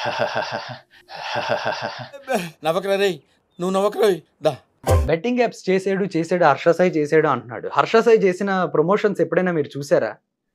నవ్వకరా రే నువ్వు నవ్వకరా దా betting apps చేసాడు చేసాడు హర్షసాయి చేసాడు అంటున్నాడు హర్షసాయి చేసిన ప్రమోషన్స్ ఎప్పుడైనా మీరు చూసారా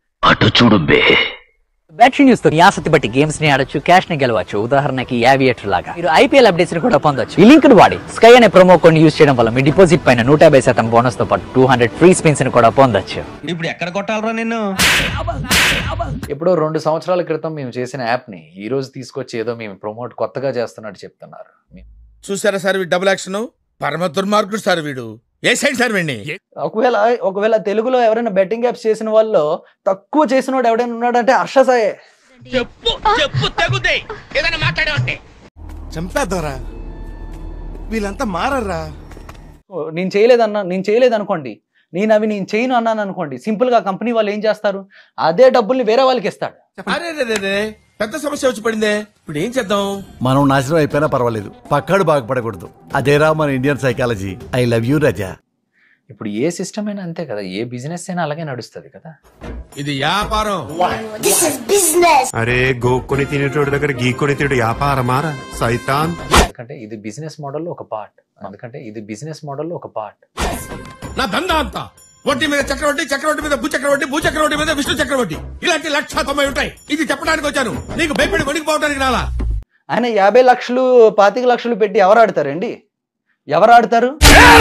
బ్యాటింగ్ న్యూస్ తో మీ ఆసక్తి బట్టి గేమ్స్ ని ఆడొచ్చు క్యాష్ ని గెలవచ్చు ఉదాహరణకి యావియేటర్ లాగా మీరు ఐపీఎల్ అప్డేట్స్ ని కూడా పొందొచ్చు ఈ లింక్ ని వాడి స్కై అనే ప్రోమో కోడ్ యూస్ చేయడం వల్ల మీ డిపాజిట్ పైన నూట యాభై శాతం బోనస్ తో పాటు టూ హండ్రెడ్ ఫ్రీ స్పిన్స్ ని కూడా పొందొచ్చు ఇప్పుడు ఎక్కడ కొట్టాలరా నిన్ను ఎప్పుడో రెండు సంవత్సరాల క్రితం మేము చేసిన యాప్ని ఈ రోజు తీసుకొచ్చి ఏదో మేము ప్రమోట్ కొత్తగా చేస్తున్నట్టు చెప్తున్నారు మీ- చూసారా సార్ వీడు డబుల్ యాక్షన్ పరమ దుర్మార్గుడు సార్ వీడు ఏ సైడ్ సార్ వీడిని ఒకవేళ ఒకవేళ తెలుగులో ఎవరైనా బెట్టింగ్ యాప్స్ చేసిన వాళ్ళు తక్కువ చేసిన వాడు ఎవడైనా ఉన్నాడంటే హర్షసాయే చెప్పు చెప్పు తగుదే ఏదైనా మాట్లాడే చంపేద్దారా వీళ్ళంతా మారరా ఓ, నేను చేయలేదన్నా నేను చేయలేదు అనుకోండి నేను అవి నేను చేయను అన్నాను అనుకోండి సింపుల్ గా కంపెనీ వాళ్ళు ఏం చేస్తారు అదే డబ్బుల్ని వేరే వాళ్ళకి ఇస్తాడు అరే రే, రే, రే. పెద్ద సమస్య వచ్చి పడిందే ఇప్పుడు ఏం చేద్దాం మనం నాశనం అయిపోయినా పర్వాలేదు పక్కాడు బాగుపడకూడదు అదేరా మన Indian psychology I love you Raja ఇప్పుడు ఏ సిస్టమ్ అయినా అంతే కదా ఏ బిజినెస్ అయినా అలాగే నడుస్తుంది కదా ఇది వ్యాపారం అరే గోక్కొని తినేటోడి దగ్గర గీక్కొని తినేడు వ్యాపారమారా సైతాన్ ఎందుకంటే ఇది బిజినెస్ మోడల్లో ఒక పార్ట్ ఎందుకంటే ఇది బిజినెస్ మోడల్లో ఒక పార్ట్ నా దందా అంతా వడ్డీ మీద చక్రవడ్డీ చక్రవడ్డీ మీద భూ చక్రవడ్డీ భూ చక్రవడ్డీ మీద విష్ణు చక్రవడ్డీ ఇలాంటి లక్ష తొంభై ఉంటాయి ఇది చెప్పడానికి వచ్చాను నీకు భయపడి వణికిపోవడానికి రాలా ఆయన యాభై లక్షలు పాతిక లక్షలు పెట్టి ఎవరు ఆడతారండి ఎవరు ఆడతారు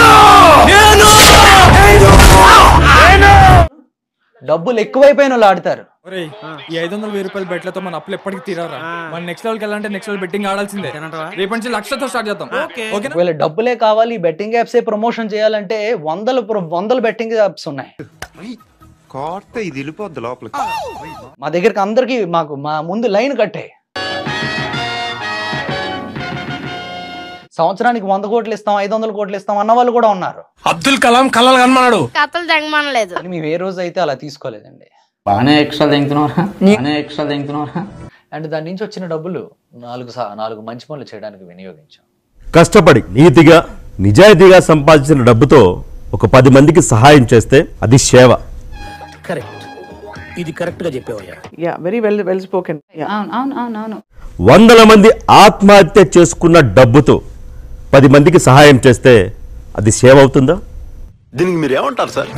డబ్బులు ఎక్కువైపోయిన వాళ్ళు ఆడతారు ఒరేయ్, ఈ ఐదు వందల వెయ్యి రూపాయల బెట్లతో మన అప్పులు ఎప్పటికి తీరారా మన నెక్స్ట్ లెవెల్కి వెళ్ళాలంటే నెక్స్ట్ లెవెల్ బెట్టింగ్ ఆడాల్సిందే రేపటి నుంచి లక్షతో స్టార్ట్ చేద్దాం ఓకేనా ఒకవేళ డబ్బులే కావాలి బెట్టింగ్ యాప్సే ప్రమోషన్ చేయాలంటే వందల ప్ర- వందల బెట్టింగ్ యాప్స్ ఉన్నాయి కోర్త ఇది వెళ్ళిపోద్ది లోపలికి మా దగ్గరికి అందరికి మాకు మా ముందు లైన్ కట్టే సంవత్సరానికి వంద కోట్లు ఇస్తాం ఐదు వందల కోట్లు ఇస్తాం అన్న వాళ్ళు కూడా ఉన్నారు అబ్దుల్ కలాం కలలు కనమన్నాడు కథలు తెగమనలేదు కానీ మేము ఏ రోజు అయితే అలా తీసుకోలేదండి బాగానే ఎక్స్ట్రా తింటున్నారా బాగానే ఎక్స్ట్రా తింటున్నారా అండ్ దాని నుంచి వచ్చిన డబ్బులు నాలుగు సా- నాలుగు మంచి పనులు చేయడానికి వినియోగించాం కష్టపడి నీతిగా నిజాయితీగా సంపాదించిన డబ్బుతో ఒక పది మందికి సహాయం చేస్తే అది సేవ కరెక్ట్ ఇది కరెక్ట్ గా చెప్పేవయ్యా yeah very well well spoken అవును అవును అవును అవును వందల మంది ఆత్మహత్య చేసుకున్న డబ్బుతో పది మందికి సహాయం చేస్తే అది సేవ అవుతుందా దీనికి మీరు ఏమంటారు సార్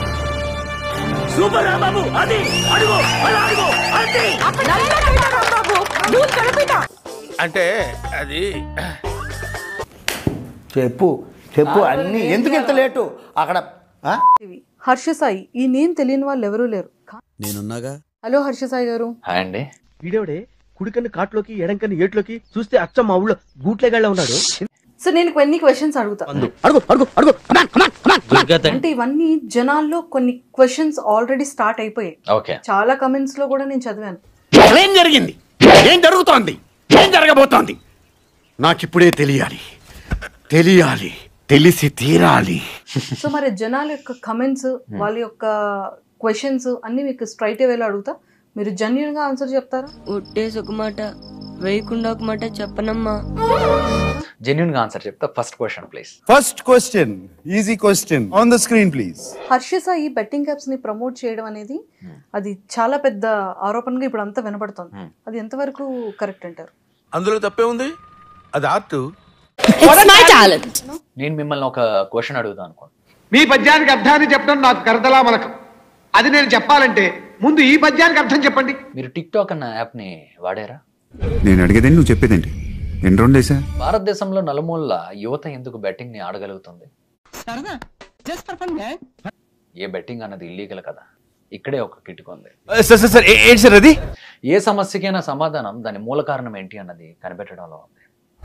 అంటే అది చెప్పు చెప్పు అన్ని ఎందుకు ఇంత లేటు అక్కడ ఆ? హర్ష సాయి ఈ నేమ్ తెలియని వాళ్ళు ఎవరూ లేరు నేనున్నాగా హలో హర్ష సాయి గారు హాయ్ అండి వీడేవిడే కుడికన్ను కాట్లోకి ఎడంకన్ను ఏట్లోకి చూస్తే అచ్చం మా ఊళ్ళో గూట్లేగాళ్ళ ఉన్నాడు సో నేను కొన్ని క్వశ్చన్స్ అడుగుతా అడుగు అడుగు అడుగు Come on, come on, come on, come on. అంటే ఇవన్నీ జనాల్లో కొన్ని క్వశ్చన్స్ ఆల్రెడీ స్టార్ట్ అయిపోయాయి ఓకే చాలా కమెంట్స్ లో కూడా నేను చదివాను ఏం జరిగింది ఏం జరుగుతోంది ఏం జరగబోతోంది నాకిప్పుడే తెలియాలి తెలియాలి తెలిసి తీరాలి సో మరి జనాల యొక్క కమెంట్స్ వాళ్ళ యొక్క క్వశ్చన్స్ అన్ని మీకు స్ట్రైట్ వేలో అడుగుతా మీరు జెన్యున్ గా ఆన్సర్ చెప్తారా ఒట్టేసి ఒక మాట వేయకుండా ఒక మాట చెప్పనమ్మా జెన్యున్ గా ఆన్సర్ చెప్తా first question please first question easy question on the screen please Harsha Sai betting apps ని ప్రమోట్ చేయడం అనేది అది చాలా పెద్ద ఆరోపణగా ఇప్పుడు అంతా వినపడుతుంది Hmm. అది ఎంతవరకు కరెక్ట్ అంటారు అందులో తప్పే ఉంది అది ఆర్ట్ మై టాలెంట్ నేను మిమ్మల్ని ఒక క్వశ్చన్ అడుగుతాను అనుకోండి మీ పద్యానికి అర్థాన్ని చెప్పడం నాకు కరతలా మనకం అది నేను చెప్పాలంటే ముందు ఈ పద్యానికి అర్థం చెప్పండి మీరు టిక్ టాక్ అన్న యాప్ ని వాడారా నేను అడిగేదేంటి నువ్వు చెప్పేదేంటి ఎన్ని రెండు వేసా భారతదేశంలో నలుమూలల యువత ఎందుకు బెట్టింగ్ ని ఆడగలుగుతుంది ఏ బెట్టింగ్ అన్నది ఇల్లీగల్ కదా ఇక్కడే ఒక కిటుకు ఉంది సార్ సార్ సార్ ఏంటి సార్ అది ఏ సమస్యకైనా సమాధానం దాని మూల కారణం ఏంటి అన్నది కనిపెట్టడంలో ఉంది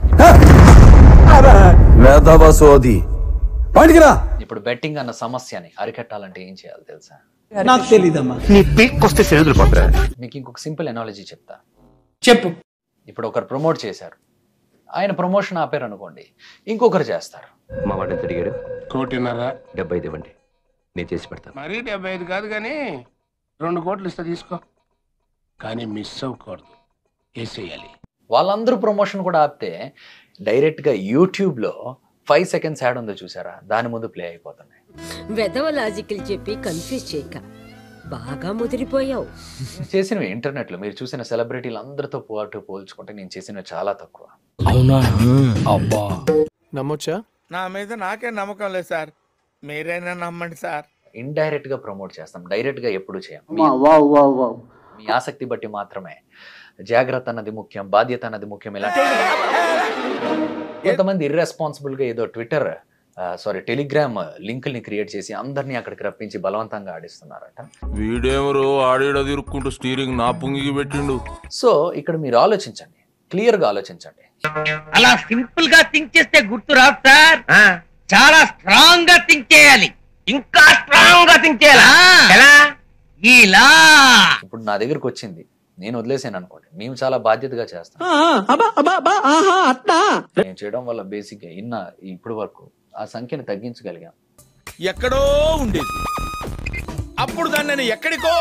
వేదవసోది పండికిరా ఇప్పుడు బెట్టింగ్ అన్న సమస్యని అరికట్టాలంటే ఏం చేయాలి తెలుసా నాకు తెలీదమ్మా నీ పీక్ వస్తే చేతులు పోతారా మీకు ఇంకొక సింపుల్ ఎనాలజీ చెప్తా చెప్పు ఇప్పుడు ఒకరు ప్రమోట్ చేశారు ఆయన ప్రమోషన్ ఆపారు అనుకోండి ఇంకొకరు చేస్తారు మా వాడిని ఎంత అడిగాడు కోటిన్నర డెబ్బై ఐదు ఇవ్వండి నేను చేసి పెడతాను మరీ డెబ్బై ఐదు కాదు కానీ రెండు కోట్లు ఇస్తా తీసుకో కానీ మిస్ అవ్వకూడదు వేసేయాలి వాళ్ళందరూ ప్రమోషన్ కూడా ఆపితే డైరెక్ట్గా యూట్యూబ్లో ఫైవ్ సెకండ్స్ యాడ్ ఉందో చూసారా దాని ముందు ప్లే అయిపోతున్నాయి వెధవ లాజికల్ చెప్పి కన్ఫ్యూజ్ చేయక బాగా ముదిరిపోయావు చేసినవి ఇంటర్నెట్లో మీరు చూసిన సెలబ్రిటీలు అందరితో పాటు పోల్చుకుంటే నేను చేసినవి చాలా తక్కువ అవునా అబ్బా నమ్మొచ్చా నా మీద నాకే నమ్మకం లేదు సార్ మీరైనా నమ్మండి సార్ ఇండైరెక్ట్ గా ప్రమోట్ చేస్తాం డైరెక్ట్ గా ఎప్పుడు చేయం మీ- మీ ఆసక్తి బట్టి మాత్రమే జాగ్రత్త అన్నది ముఖ్యం బాధ్యత అన్నది ముఖ్యం ఇలా కొంతమంది ఇర్రెస్పాన్సిబుల్ గా ఏదో ట్విట్టర్ సారీ టెలిగ్రామ్ లింకుల్ని క్రియేట్ చేసి అందరినీ అక్కడికి రప్పించి బలవంతంగా ఆడిస్తున్నారట వీడేమరు ఆడేడ తిరుక్కుంటూ స్టీరింగ్ నా పుంగికి పెట్టిండు సో ఇక్కడ మీరు ఆలోచించండి క్లియర్ గా ఆలోచించండి అలా సింపుల్ గా థింక్ చేస్తే గుర్తు రాదు సార్ చాలా స్ట్రాంగ్ గా థింక్ చేయాలి ఇంకా స్ట్రాంగ్ గా థింక్ చేయాలి ఎలా ఇలా ఇప్పుడు నా దగ్గరకు వచ్చింది నేను వదిలేసాను అనుకోండి మేము చాలా బాధ్యతగా చేస్తాం నేను చేయడం వల్ల బేసిక్ గా ఇన్న ఇప్పుడు వరకు ఆ సంఖ్యను తగ్గించగలిగాం ఎక్కడో ఉండేది అప్పుడు దాన్ని నేను ఎక్కడికో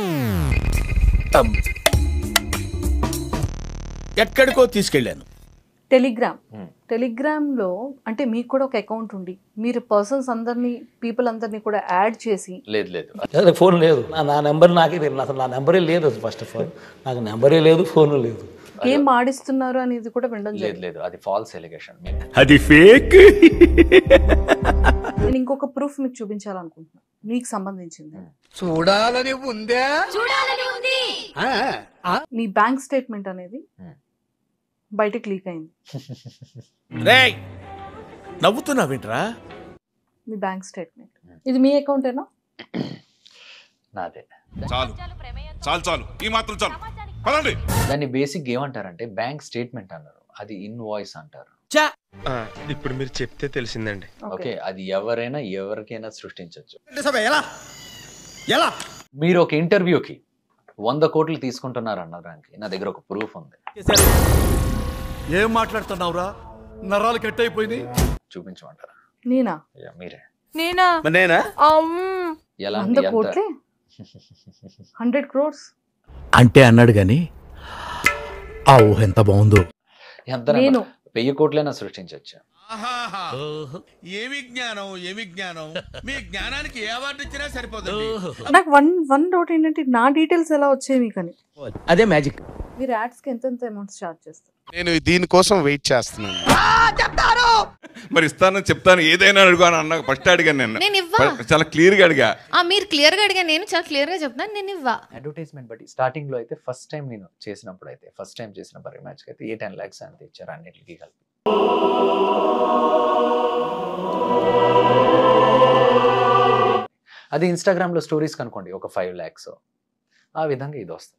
ఎక్కడికో తీసుకెళ్ళాను టెలిగ్రామ్ టెలిగ్రామ్ లో అంటే మీకు కూడా ఒక అకౌంట్ ఉండి మీరు పర్సన్స్ అందరినీ పీపుల్ అందరినీ కూడా యాడ్ చేసి లేదు లేదు ఫోన్ లేదు నా- నా నెంబర్ నాకే తెలియదు అసలు నా నెంబరే లేదు అసలు ఫస్ట్ ఆఫ్ ఆల్ నాకు నెంబరే లేదు ఫోన్ లేదు ఏం ఆడిస్తున్నారు అనేది కూడా వినడం లేదు జరిగింది లేదు అది ఫాల్స్ ఎలిగేషన్ అది ఫేక్ నేను ఇంకొక ప్రూఫ్ మీకు చూపించాలనుకుంటున్నాను మీకు సంబంధించింది చూడాలని ఉందా మీ బ్యాంక్ స్టేట్మెంట్ అనేది బయటకు లీక్ అయింది రేయ్ నవ్వుతున్నావేంట్రా మీ బ్యాంక్ స్టేట్మెంట్ ఇది మీ అకౌంటేనా నాదే చాలు చాలు చాలు ఈ మాత్రం చాలు పదండి దాన్ని బేసిక్ ఏమంటారంటే బ్యాంక్ స్టేట్మెంట్ అన్నారు అది ఇన్వాయిస్ అంటారు ఇప్పుడు మీరు చెప్తే తెలిసిందండి ఓకే అది ఎవరైనా ఎవరికైనా సృష్టించవచ్చు ఎలా ఎలా మీరు ఒక ఇంటర్వ్యూకి వంద కోట్లు తీసుకుంటున్నారు అన్నదానికి నా దగ్గర ఒక ప్రూఫ్ ఉంది ఏం మాట్లాడుతున్నావురా నరాలు కట్ అయిపోయినాయి చూపించమంటారా నేనా యా, మీరే నేనా నేనా ఎలా వంద కోట్లే హండ్రెడ్ క్రోర్స్ అంటే అన్నాడు గాని ఆ ఊహ ఎంత బాగుందో ఎంత నేను. వెయ్యి కోట్లైనా సృష్టించవచ్చు ఏమి జ్ఞానం ఏమి జ్ఞానం మీ జ్ఞానానికి ఏ అవార్డు ఇచ్చినా సరిపోతుంది నాకు వన్ వన్ డౌట్ ఏంటంటే నా డీటెయిల్స్ ఎలా వచ్చాయి మీకు అని అదే మ్యాజిక్ మీరు యాడ్స్కి ఎంత ఎంత అమౌంట్స్ చార్జ్ చేస్తారు నేను దీనికోసం వెయిట్ చేస్తున్నాను మరి ఇస్తానని చెప్తాను ఏదైనా అడుగు అని అన్నా ఫస్ట్ అడిగాను నేను నేను ఇవ్వా. చాలా క్లియర్ గా అడిగా ఆ మీరు క్లియర్ గా అడిగా నేను చాలా క్లియర్ గా చెప్తాను నేను ఇవ్వా అడ్వర్టైజ్మెంట్ బట్టి స్టార్టింగ్ లో అయితే ఫస్ట్ టైం నేను చేసినప్పుడు అయితే ఫస్ట్ టైం చేసిన బరి మ్యాచ్ అయితే ఏ టెన్ ల్యాక్స్ అంత ఇచ్చారు అన్నిటికీ కలిపి అది ఇన్స్టాగ్రామ్ లో స్టోరీస్ కనుకోండి ఒక ఫైవ్ ల్యాక్స్ ఆ విధంగా ఇది వస్తుంది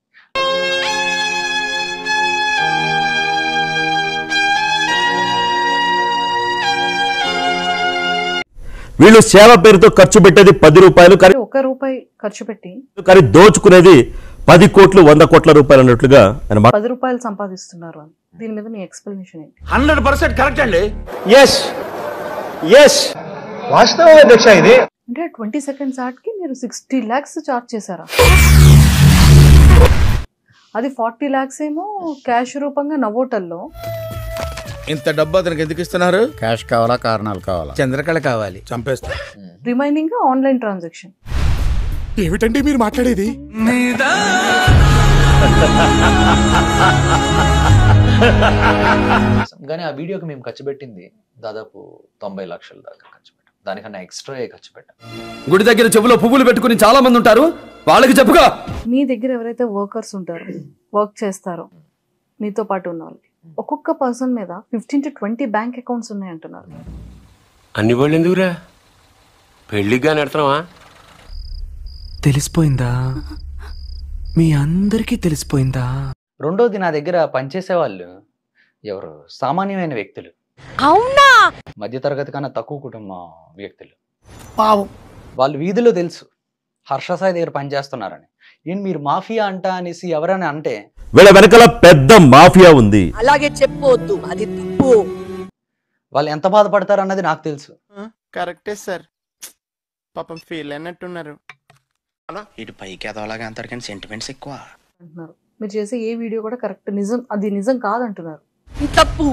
వీళ్ళు సేవ పేరుతో ఖర్చు పెట్టేది పది రూపాయలు కానీ ఒక రూపాయి ఖర్చు పెట్టి కానీ దోచుకునేది పది కోట్లు వంద కోట్ల రూపాయలు అన్నట్లుగా ఆయన మా- పది రూపాయలు సంపాదిస్తున్నారు అని దీని మీద మీ ఎక్స్ప్లెనేషన్ ఏంటి హండ్రెడ్ పర్సెంట్ కరెక్ట్ అండి ఎస్ ఎస్ వాస్తవం అధ్యక్ష ఇది అంటే ట్వంటీ సెకండ్స్ ఆర్ట్కి మీరు సిక్స్టీ ల్యాక్స్ చార్జ్ చేశారా అది ఫార్టీ ల్యాక్స్ ఏమో క్యాష్ రూపంగా నవోటల్లో ఇంత డబ్బు అతనికి ఎందుకు ఇస్తున్నారు క్యాష్ కావాలా కారణాలు కావాలా చంద్రకళ కావాలి చంపేస్తా రిమైనింగ్ ఆన్లైన్ ట్రాన్సాక్షన్ ఏమిటండి మీరు మాట్లాడేది కానీ ఆ వీడియోకి మేము ఖర్చు పెట్టింది దాదాపు తొంభై లక్షల దాకా ఖర్చు పెట్టాం దానికన్నా ఎక్స్ట్రా ఖర్చు పెట్టాం గుడి దగ్గర చెవులో పువ్వులు పెట్టుకుని చాలా మంది ఉంటారు వాళ్ళకి చెప్పుగా మీ దగ్గర ఎవరైతే వర్కర్స్ ఉంటారో వర్క్ చేస్తారో మీతో పాటు ఉన్న వాళ్ళకి ఒక్కొక్క పర్సన్ మీద fifteen to twenty bank accounts ఉన్నాయి అంటున్నారు అన్ని వాళ్ళు ఎందుకురా పెళ్ళిగా నెడతావా తెలిసిపోయిందా మీ అందరికీ తెలిసిపోయిందా రెండోది నా దగ్గర పనిచేసే వాళ్ళు ఎవరు సామాన్యమైన వ్యక్తులు అవునా మధ్యతరగతి కన్నా తక్కువ కుటుంబం వ్యక్తులు పావం వాళ్ళు వీధిలో తెలుసు హర్షసాయి దగ్గర పనిచేస్తున్నారని ఏంటి మీరు మాఫియా అంట అనేసి ఎవరైనా అంటే వీళ్ళ వెనకాల పెద్ద మాఫియా ఉంది అలాగే చెప్పొద్దు అది తప్పు వాళ్ళు ఎంత బాధపడతారు అన్నది నాకు తెలుసు కరెక్టే సార్ పాపం ఫీల్ అయినట్టున్నారు ఇటు పైకి ఎదవలాగా అంటారు కానీ సెంటిమెంట్స్ ఎక్కువ అంటున్నారు మీరు చేసే ఏ వీడియో కూడా కరెక్ట్ నిజం అది నిజం కాదంటున్నారు ఇది తప్పు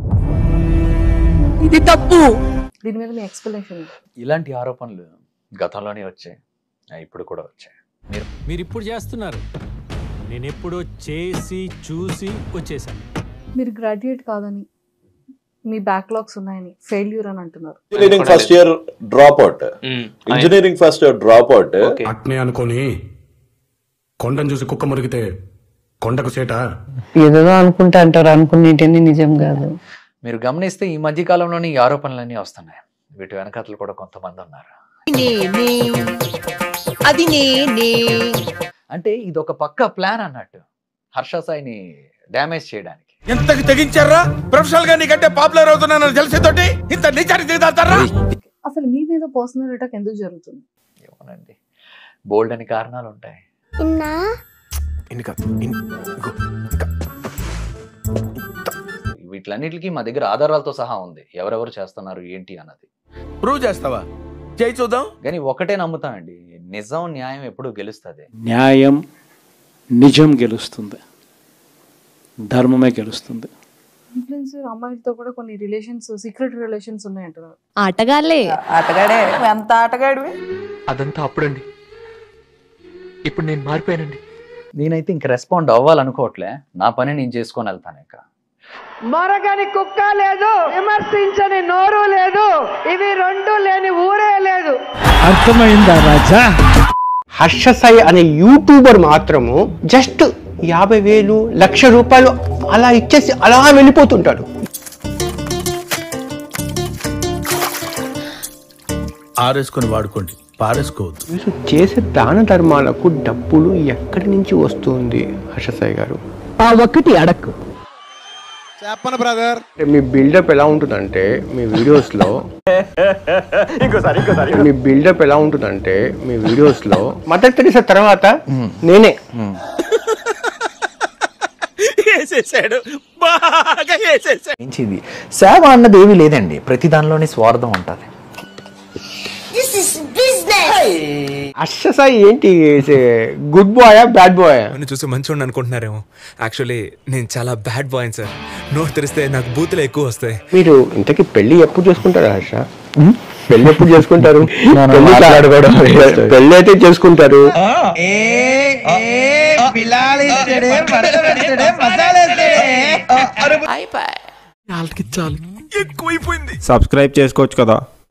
ఇది తప్పు దీని మీద మీ ఎక్స్ప్లెనేషన్ ఇలాంటి ఆరోపణలు గతంలోనే వచ్చాయి ఆ, ఇప్పుడు కూడా వచ్చాయి మీరు ఇప్పుడు చేస్తున్నారు నేను ఎప్పుడో చేసి చూసి వచ్చేసాను మీరు గ్రాడ్యుయేట్ కాదని మీ బ్యాక్లాగ్స్ ఉన్నాయని ఫెయిల్యూర్ అని అంటున్నారు engineering first year drop out engineering first year drop out అట్నే అనుకోని కొండను చూసి కుక్క మురిగితే కొండకు సేట ఏదేదో అనుకుంటా అంటారు అనుకునేటని నిజం కాదు మీరు గమనిస్తే ఈ మధ్య కాలంలోనే ఈ ఆరోపణలన్నీ వస్తున్నాయి వీటి వెనకతలు కూడా కొంతమంది ఉన్నారు నేనే అది నేనే అంటే ఇది ఒక పక్క ప్లాన్ అన్నట్టు హర్ష సాయిని డ్యామేజ్ చేయడానికి ఎంతకి తెగించారా ప్రొఫెషనల్ గా నీకంటే పాపులర్ అవుతున్నానని తెలిసేతోటి ఇంత నిజానికి దిగుతారా అసలు మీ మీద పర్సనల్ అటాక్ ఎందుకు జరుగుతుంది ఏమోనండి బోల్డ్ అని కారణాలు ఉంటాయి వీటిలన్నిటికీ మా దగ్గర ఆధారాలతో సహా ఉంది ఎవరెవరు చేస్తున్నారు ఏంటి అన్నది ప్రూవ్ చేస్తావా చేయి చూద్దాం కానీ ఒకటే నమ్ముతానండి నిజం న్యాయం ఎప్పుడు గెలుస్తుంది న్యాయం నిజం గెలుస్తుంది ధర్మమే గెలుస్తుంది ఇన్ఫ్లుయెన్సర్ అమ్మాయిలతో కూడా కొన్ని రిలేషన్స్ సీక్రెట్ రిలేషన్స్ ఉన్నాయంటున్నారు ఆటగాళ్ళే ఆటగాడే ఎంత ఆటగాడివి అదంతా అప్పుడండి ఇప్పుడు నేను మారిపోయానండి నేనైతే ఇంక రెస్పాండ్ అవ్వాలనుకోవట్లే నా పని నేను చేసుకొని వెళ్తాను ఇక మరగని కుక్క లేదు విమర్శించని నోరు లేదు ఇవి రెండు లేని ఊరే లేదు అర్థమైందా రాజా హర్ష సాయి అనే యూట్యూబర్ మాత్రము జస్ట్ యాభై వేలు లక్ష రూపాయలు అలా ఇచ్చేసి అలా వెళ్ళిపోతుంటాడు ఆరేసుకొని వాడుకోండి పారేసుకోవద్దు మీరు చేసే దాన ధర్మాలకు డబ్బులు ఎక్కడి నుంచి వస్తుంది హర్ష సాయి గారు ఆ ఒక్కటి అడక్కు చెప్పను బ్రదర్ మీ బిల్డప్ ఎలా ఉంటుందంటే మీ వీడియోస్ లో ఇంకోసారి ఇంకోసారి మీ బిల్డప్ ఎలా ఉంటుందంటే మీ వీడియోస్ లో మదర్ తెరిసా తర్వాత నేనే వేసేసాడు బాగా వేసేసాడు మించింది సేవ అన్నది ఏమీ లేదండి ప్రతి దానిలోని స్వార్థం ఉంటుంది హర్ష సాయి ఏంటి గుడ్ బాయ్ బ్యాడ్ బాయ్ నన్ను చూసి మంచోడిని అనుకుంటున్నారేమో యాక్చువల్లీ నేను చాలా బ్యాడ్ బాయ్ సార్ నోట్ తెరిస్తే నాకు బూతులు ఎక్కువ వస్తాయి మీరు ఇంతకీ పెళ్లి ఎప్పుడు చేసుకుంటారు హర్ష పెళ్లి ఎప్పుడు చేసుకుంటారు మనం పెళ్లి కా- మాట్లాడుకోవడం వేస్ట్. పెళ్లి అయితే చేసుకుంటారు వాళ్ళకి చాలు ఎక్కువైపోయింది సబ్స్క్రైబ్ చేసుకోవచ్చు కదా